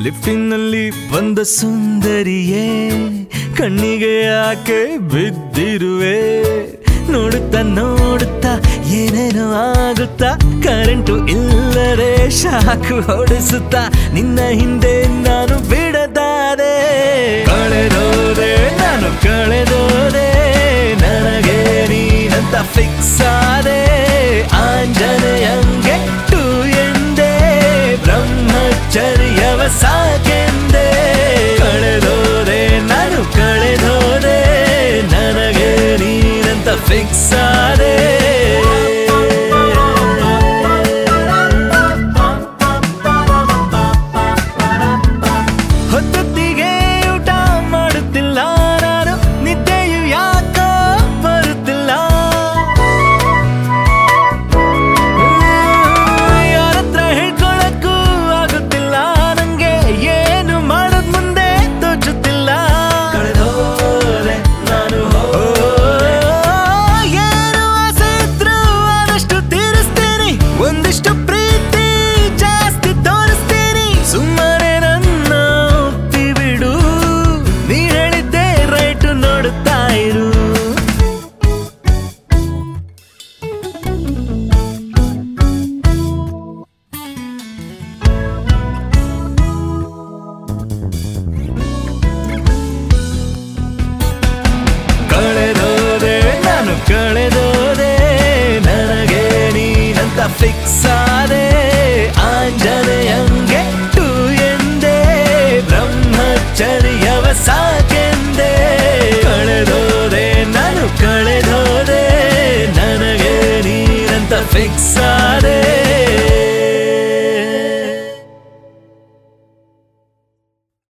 ಲಿಫ್ಟಿನಲ್ಲಿ ಬಂದ ಸುಂದರಿಯೇ ಕಣ್ಣಿಗೆ ಯಾಕೆ ಬಿದ್ದಿರುವೆ ನೋಡುತ್ತಾ ನೋಡುತ್ತಾ ಏನೇನೋ ಆಗುತ್ತಾ ಕರೆಂಟು ಇಲ್ಲದೆ ಶಾಕು ಹೊಡಿಸುತ್ತಾ ನಿನ್ನ ಹಿಂದೆ ನಾನು ಬಿಡದಾದೆ ಕಳೆದೋದೆ ನಾನು ಕಳೆದೋದೆ ನನಗೆ ನೀನಂತ ಫಿಕ್ಸ್ ಆದೆ ಆಂಜನೇಯಂಗೆ ಟು ಎಂದೆ ಬ್ರಹ್ಮಚರ್ಯವ ಸಾಕೆಂದೆ ಕಳೆದೋದೆ ನಾನು ಕಳೆದೋದೆ ನನಗೆ ನೀನಂತ ಫಿಕ್ಸ್ ಆದೆ ಹೊತ್ತೊತ್ತಿಗೆ ಊಟ ಮಾಡುತ್ತಿಲ್ಲ ನಾನು ನಿದ್ದೆಯು ಯಾಕೋ ಬರುತ್ತಿಲ್ಲ ಯಾರತ್ರ ಹೇಳ್ಕೊಳಕ್ಕೂ ಆಗುತ್ತಿಲ್ಲ ನಂಗೆ ಏನು ಮಾಡೋದ್ ಮುಂದೆ ತೋಚುತ್ತಿಲ್ಲ ಕಳೆದೋದೆ ನಾನು ಏನು ಆಸೆ ಇದ್ರೂ ಆದಷ್ಟು ತೀರಿಸ್ತೀನಿ ಒಂದಿಷ್ಟು ಪ್ರೀತಿ ಜಾಸ್ತಿ ತೋರಿಸ್ತೀನಿ ಸುಮ್ಮನೆ ನನ್ನ ಒಪ್ಪಿ ಬಿಡು ನೀ ಹೇಳಿದ್ದೆ ರೈಟು ನೋಡುತ್ತಾ ಇರು ಕಳೆದೋದೆ ನಾನು ಕಳೆದೋದೆ ನನಗೆ ನೀನಂತ ಫಿಕ್ಸ್ ಆದೆ ಆಂಜನೇಯಂಗೆ ಟು ಎಂದೆ ಬ್ರಹ್ಮಚರ್ಯವ ಸಾಕೆಂದೆ ಕಳೆದೋದೆ ನಾನು ಕಳೆದೋದೆ ನನಗೆ ನೀನಂತ ಫಿಕ್ಸ್